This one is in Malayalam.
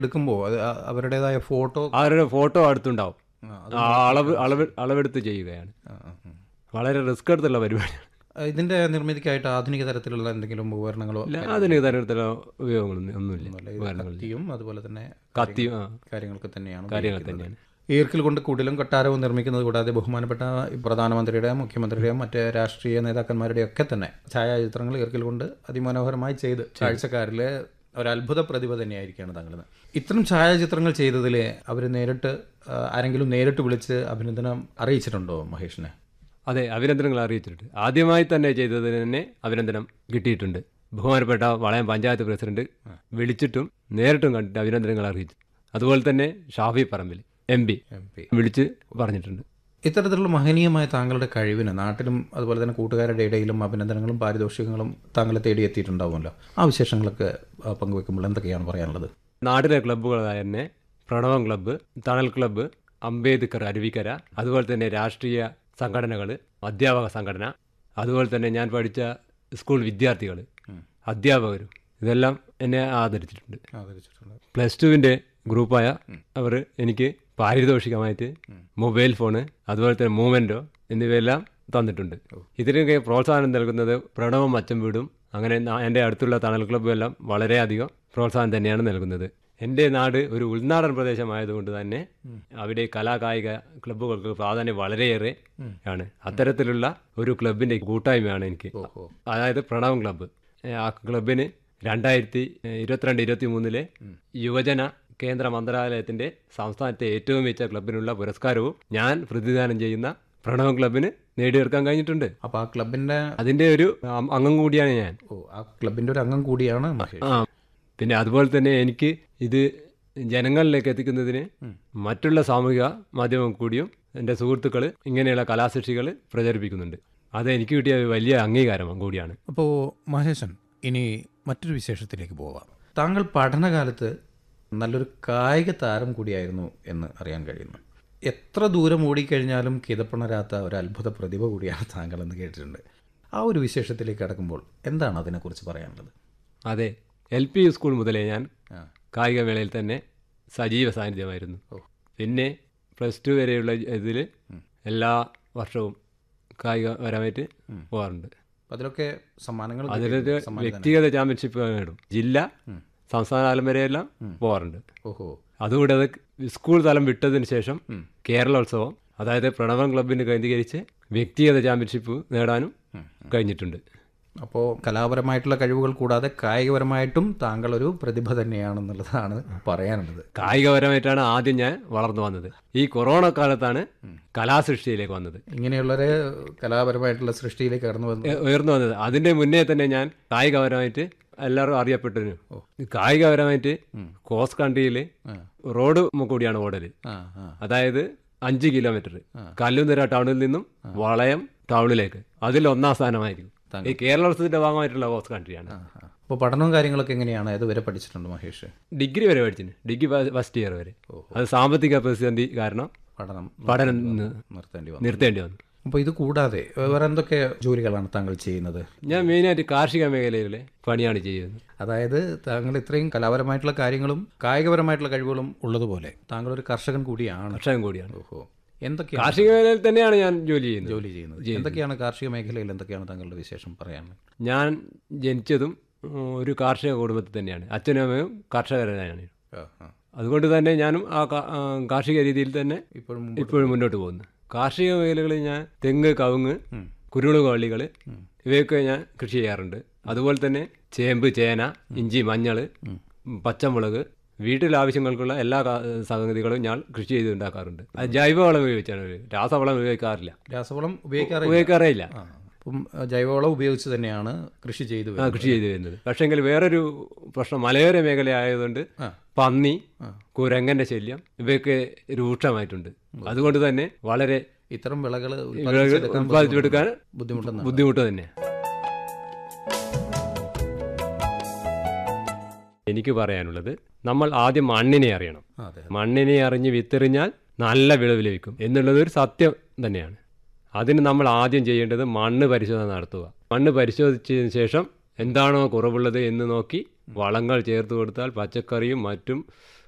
എടുക്കുമ്പോൾ അത് ആ- അവരുടേതായ ഫോട്ടോ അവരുടെ ഫോട്ടോ അടുത്തുണ്ടാവും ആ, ആ അളവ് അളവ് അളവെടുത്ത് ചെയ്യുകയാണ് ആ, ആ, ആ. വളരെ റിസ്ക് എടുത്തുള്ള പരിപാടിയാണ് ഇതിന്റെ നിർമ്മിതിക്കായിട്ട് ആധുനിക തരത്തിലുള്ള എന്തെങ്കിലും ഉപകരണങ്ങളോ ഇല്ല ആധുനിക തരത്തിലുള്ള ഉപയോഗങ്ങളൊന്നും ഒന്നുമില്ല അല്ല, ഇത് ഉപകരണങ്ങൾ കത്തിയും അതുപോലെ തന്നെ കത്തിയും ആ കാര്യങ്ങളൊക്കെ തന്നെയാണ് കാര്യങ്ങൾ ഉപയോഗിക്കുന്നത്. തന്നെയാണ് ഈർക്കിൽ കൊണ്ട് കുടിലും കൊട്ടാരവും നിർമ്മിക്കുന്നത് കൂടാതെ ബഹുമാനപ്പെട്ട പ്രധാനമന്ത്രിയുടെയും മുഖ്യമന്ത്രിയുടെയും മറ്റ് രാഷ്ട്രീയ നേതാക്കന്മാരുടെയും ഒക്കെ തന്നെ ഛായാചിത്രങ്ങൾ ഈർക്കിൽ കൊണ്ട് അതിമനോഹരമായി ചെയ്ത് കാഴ്ചക്കാരിലെ ഒരു അത്ഭുത പ്രതിഭ തന്നെയായിരിക്കുകയാണ് താങ്കൾ ഇത്തരം ഛായാചിത്രങ്ങൾ ചെയ്തതിൽ അവർ നേരിട്ട് ആ, ആരെങ്കിലും നേരിട്ട് വിളിച്ച് അഭിനന്ദനം അറിയിച്ചിട്ടുണ്ടോ മഹേഷിനെ അതെ അഭിനന്ദനങ്ങൾ അറിയിച്ചിട്ടുണ്ട് ആദ്യമായി തന്നെ ചെയ്തതിന് തന്നെ അഭിനന്ദനം കിട്ടിയിട്ടുണ്ട് ബഹുമാനപ്പെട്ട വളയം പഞ്ചായത്ത് പ്രസിഡന്റ് വിളിച്ചിട്ടും നേരിട്ടും കണ്ടിട്ട് അഭിനന്ദനങ്ങൾ അറിയിച്ചു അതുപോലെ തന്നെ Shafi Parambil M P M P വിളിച്ച് പറഞ്ഞിട്ടുണ്ട് ഇത്തരത്തിലുള്ള മഹനീയമായ താങ്കളുടെ കഴിവിന് നാട്ടിലും അതുപോലെ തന്നെ കൂട്ടുകാരുടെ ഇടയിലും അഭിനന്ദനങ്ങളും പാരിതോഷികങ്ങളും താങ്കളെ തേടിയെത്തിയിട്ടുണ്ടാവുമല്ലോ ആ വിശേഷങ്ങളൊക്കെ ആ, പങ്കുവെക്കുമ്പോൾ എന്തൊക്കെയാണ് പറയാനുള്ളത് നാട്ടിലെ ക്ലബ്ബുകളായ തന്നെ പ്രണവം ക്ലബ്ബ് തണൽ ക്ലബ്ബ് അംബേദ്കർ അരുവിക്കര അതുപോലെ തന്നെ രാഷ്ട്രീയ സംഘടനകൾ അധ്യാപക സംഘടന അതുപോലെ തന്നെ ഞാൻ പഠിച്ച സ്കൂൾ വിദ്യാർത്ഥികൾ അധ്യാപകരും ഇതെല്ലാം എന്നെ ആദരിച്ചിട്ടുണ്ട് ആദരിച്ചിട്ടുണ്ട് പ്ലസ് ടുവിൻ്റെ ഗ്രൂപ്പായ അവർ എനിക്ക് പാരിതോഷികമായിട്ട് മൊബൈൽ ഫോണ് അതുപോലെ തന്നെ മൂവ്മെൻറ്റോ എന്നിവയെല്ലാം തന്നിട്ടുണ്ട് ഇതിനൊക്കെ പ്രോത്സാഹനം നൽകുന്നത് പ്രണവം അച്ചം വീടും അങ്ങനെ ന- എൻ്റെ അടുത്തുള്ള തണൽ ക്ലബ്ബും എല്ലാം വളരെയധികം പ്രോത്സാഹനം തന്നെയാണ് നൽകുന്നത് എൻ്റെ നാട് ഒരു ഉൾനാടൻ പ്രദേശമായതുകൊണ്ട് തന്നെ അവിടെ കലാകായിക ക്ലബ്ബുകൾക്ക് പ്രാധാന്യം വളരെയേറെ ആണ് അത്തരത്തിലുള്ള ഒരു ക്ലബിൻ്റെ കൂട്ടായ്മയാണ് എനിക്ക് ഓഹോ അതായത് പ്രണവം ക്ലബ്ബ് ഏ, ആ ക്ലബിന് രണ്ടായിരത്തി ഇരുപത്തിരണ്ട് ഇരുപത്തി മൂന്നിലെ യുവജന കേന്ദ്ര മന്ത്രാലയത്തിന്റെ സംസ്ഥാനത്തെ ഏറ്റവും മികച്ച ക്ലബിനുള്ള പുരസ്കാരവും ഞാൻ പ്രതിദാനം ചെയ്യുന്ന പ്രണവം ക്ലബിന് നേടിയെടുക്കാൻ കഴിഞ്ഞിട്ടുണ്ട് അപ്പോൾ ആ ക്ലബിന്റെ അതിന്റെ ഒരു അം- അംഗം കൂടിയാണ് ഞാൻ ഓ ആ ക്ലബിന്റെ ഒരു അംഗം കൂടിയാണ് മഹേഷ് ആ പിന്നെ അതുപോലെ തന്നെ എനിക്ക് ഇത് ജനങ്ങളിലേക്ക് എത്തിക്കുന്നതിന് മറ്റുള്ള സാമൂഹിക മാധ്യമം കൂടിയും എൻ്റെ സുഹൃത്തുക്കൾ ഇങ്ങനെയുള്ള കലാസൃഷ്ടികൾ പ്രചരിപ്പിക്കുന്നുണ്ട് അത് എനിക്ക് കിട്ടിയ ഒരു വലിയ അംഗീകാരം കൂടിയാണ് അപ്പോൾ മഹേശൻ ഇനി മറ്റൊരു വിശേഷത്തിലേക്ക് പോവാം താങ്കൾ പഠനകാലത്ത് നല്ലൊരു കായിക താരം കൂടിയായിരുന്നു എന്ന് അറിയാൻ കഴിയുന്നു എത്ര ദൂരം ഓടിക്കഴിഞ്ഞാലും കിതപ്പണരാത്ത ഒരു അത്ഭുത പ്രതിഭ കൂടിയാണ് താങ്കൾ എന്ന് കേട്ടിട്ടുണ്ട് ആ ഒരു വിശേഷത്തിലേക്ക് കടക്കുമ്പോൾ എന്താണ് അതിനെക്കുറിച്ച് പറയാനുള്ളത് അതെ എൽ പി സ്കൂൾ മുതലേ ഞാൻ ആ കായികമേളയിൽ തന്നെ സജീവ സാന്നിധ്യമായിരുന്നു പിന്നെ പ്ലസ് ടു വരെയുള്ള ഇതിൽ എല്ലാ വർഷവും കായികപരമായിട്ട് പോകാറുണ്ട് അപ്പോൾ അതിലൊക്കെ സമ്മാനങ്ങൾ അതിലൊരു വ്യക്തിഗത ചാമ്പ്യൻഷിപ്പ് നേടും ജില്ല സംസ്ഥാന തലം വരെയെല്ലാം പോകാറുണ്ട് ഓഹോ അതുകൂടാതെ സ്കൂൾ തലം വിട്ടതിന് ശേഷം കേരളോത്സവം അതായത് പ്രണവം ക്ലബിന് കേന്ദ്രീകരിച്ച് വ്യക്തിഗത ചാമ്പ്യൻഷിപ്പ് നേടാനും കഴിഞ്ഞിട്ടുണ്ട് അപ്പോൾ കലാപരമായിട്ടുള്ള കഴിവുകൾ കൂടാതെ കായികപരമായിട്ടും താങ്കൾ ഒരു പ്രതിഭ തന്നെയാണെന്നുള്ളതാണ് പറയാനുള്ളത് കായികപരമായിട്ടാണ് ആദ്യം ഞാൻ വളർന്നു വന്നത് ഈ കൊറോണ കാലത്താണ് കലാസൃഷ്ടിയിലേക്ക് വന്നത് ഇങ്ങനെയുള്ളവരെ കലാപരമായിട്ടുള്ള സൃഷ്ടിയിലേക്ക് കടന്നു വന്നു ഉ- ഉയർന്നു വന്നത് അതിന്റെ മുന്നേ തന്നെ ഞാൻ കായികപരമായിട്ട് എല്ലാവരും അറിയപ്പെട്ടിരുന്നു കായികപരമായിട്ട് കോസ് കൺട്രിയിൽ റോഡ് കൂടിയാണ് ഓടല് ആ ആ അതായത് അഞ്ച് കിലോമീറ്റർ കല്ലുനിര ടൗണിൽ നിന്നും വളയം ടൗണിലേക്ക് അതിൽ ഒന്നാം സ്ഥാനമായിരിക്കും ഈ കേരളത്തിന്റെ ഭാഗമായിട്ടുള്ള കോസ് കൺട്രിയാണ് അപ്പോൾ പഠനവും കാര്യങ്ങളൊക്കെ എങ്ങനെയാണ് ഏതുവരെ പഠിച്ചിട്ടുണ്ട് മഹേഷ് ഡിഗ്രി വരെ പഠിച്ചിന് ഡിഗ്രി ഫസ്റ്റ് ഇയർ വരെ അത് സാമ്പത്തിക പ്രതിസന്ധി കാരണം പഠനം പഠനം നി- നിർത്തേണ്ടി വന്നു നിർത്തേണ്ടി വന്നു അപ്പോൾ ഇത് കൂടാതെ വേറെ എന്തൊക്കെ ജോലികളാണ് താങ്കൾ ചെയ്യുന്നത് ഞാൻ മെയിനായിട്ട് കാർഷിക മേഖലയിലെ പണിയാണ് ചെയ്യുന്നത് അതായത് താങ്കൾ ഇത്രയും കലാപരമായിട്ടുള്ള കാര്യങ്ങളും കായികപരമായിട്ടുള്ള കഴിവുകളും ഉള്ളതുപോലെ താങ്കൾ ഒരു കർഷകൻ കൂടിയാണ് കർഷകൻ കൂടിയാണ് ഓഹോ എന്തൊക്കെയാണ് കാർഷിക മേഖലയിൽ തന്നെയാണ് ഞാൻ ജോലി ചെയ്യുന്നത് ജോലി ചെയ്യുന്നത് എന്തൊക്കെയാണ് കാർഷിക മേഖലയിൽ എന്തൊക്കെയാണ് താങ്കളുടെ വിശേഷം പറയാനുള്ളത് ഞാൻ ജനിച്ചതും ഉം, ഒരു കാർഷിക കുടുംബത്തിൽ തന്നെയാണ് അച്ഛനും അമ്മയും കർഷകരാണ് ആ, ആ. അതുകൊണ്ട് തന്നെ ഞാനും ആ കാ- ആ, കാർഷിക രീതിയിൽ തന്നെ ഇപ്പോഴും ഇപ്പോഴും മുന്നോട്ട് പോകുന്നു കാർഷിക മേഖലകളിൽ ഞാൻ തെങ്ങ് കവുങ്ങ് കുരുമുളക് വള്ളികൾ ഇവയൊക്കെ ഞാൻ കൃഷി ചെയ്യാറുണ്ട് അതുപോലെ തന്നെ ചേമ്പ് ചേന ഇഞ്ചി മഞ്ഞൾ പച്ചമുളക് വീട്ടിൽ ആവശ്യങ്ങൾക്കുള്ള എല്ലാ കാ- സംഗതികളും ഞാൻ കൃഷി ചെയ്ത് ഉണ്ടാക്കാറുണ്ട് അത് ജൈവവളം ഉപയോഗിച്ചാണ് ഉപയോഗിക്കുന്നത്. രാസവളം ഉപയോഗിക്കാറില്ല രാസവളം ഉപയോഗിക്കാറില്ല ഉപയോഗിക്കാറേ ആ അപ്പം ആ, ജൈവവളം ഉപയോഗിച്ച് തന്നെയാണ് കൃഷി ചെയ്തു ആ, വരുന്നത്. കൃഷി ചെയ്തു വരുന്നത് പക്ഷേങ്കിൽ വേറൊരു പ്രശ്നം മലയോര മേഖല ആയതുകൊണ്ട് ആ. പന്നി കുരങ്ങന്റെ ശല്യം ഇവയൊക്കെ രൂക്ഷമായിട്ടുണ്ട് അതുകൊണ്ട് തന്നെ വളരെ ഇത്തരം വിളകൾ വിളകൾ ഉത്പാദിപ്പിച്ചെടുക്കാൻ ബുദ്ധിമുട്ടെന്നാണ് ബുദ്ധിമുട്ട് തന്നെ എനിക്ക് പറയാനുള്ളത് നമ്മൾ ആദ്യം മണ്ണിനെ അറിയണം ആ, അതെ മണ്ണിനെ അറിഞ്ഞ് വിത്തെറിഞ്ഞാൽ നല്ല വിളവ് ലഭിക്കും എന്നുള്ളത് ഒരു സത്യം തന്നെയാണ് അതിന് നമ്മൾ ആദ്യം ചെയ്യേണ്ടത് മണ്ണ് പരിശോധന നടത്തുക മണ്ണ് പരിശോധിച്ചതിന് ശേഷം എന്താണോ കുറവുള്ളത് എന്ന് നോക്കി വളങ്ങൾ ചേർത്ത് കൊടുത്താൽ പച്ചക്കറിയും മറ്റും